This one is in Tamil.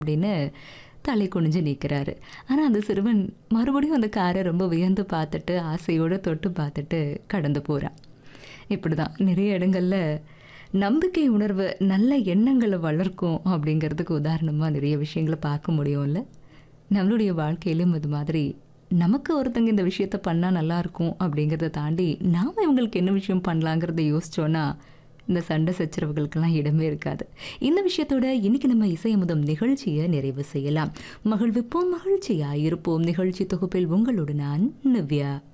அப்படின்னு தலை குனிஞ்சு நிற்கிறாரு ஆனால் அந்த சிறுவன் மறுபடியும் அந்த காரை ரொம்ப வியந்து பார்த்துட்டு ஆசையோடு தொட்டு பார்த்துட்டு கடந்து போகிறான் இப்படி தான் நிறைய இடங்களில் நம்பிக்கை உணர்வு நல்ல எண்ணங்களை வளர்க்கும் அப்படிங்கிறதுக்கு உதாரணமாக நிறைய விஷயங்களை பார்க்க முடியும்ல நம்மளுடைய வாழ்க்கையிலும் இது மாதிரி நமக்கு ஒருத்தங்க இந்த விஷயத்த பண்ணால் நல்லாயிருக்கும் அப்படிங்கிறத தாண்டி நாம் இவங்களுக்கு என்ன விஷயம் பண்ணலாங்கிறத யோசிச்சோன்னா இந்த சண்டை சச்சரவுகளுக்கெல்லாம் இடமே இருக்காது இந்த விஷயத்தோட இன்னைக்கு நம்ம இசையமுதம் நிகழ்ச்சியை நிறைவு செய்யலாம் மகிழ்விப்போம் மகிழ்ச்சியா இருப்போம் நிகழ்ச்சி தொகுப்பில் உங்களோடு நான் நிவ்யா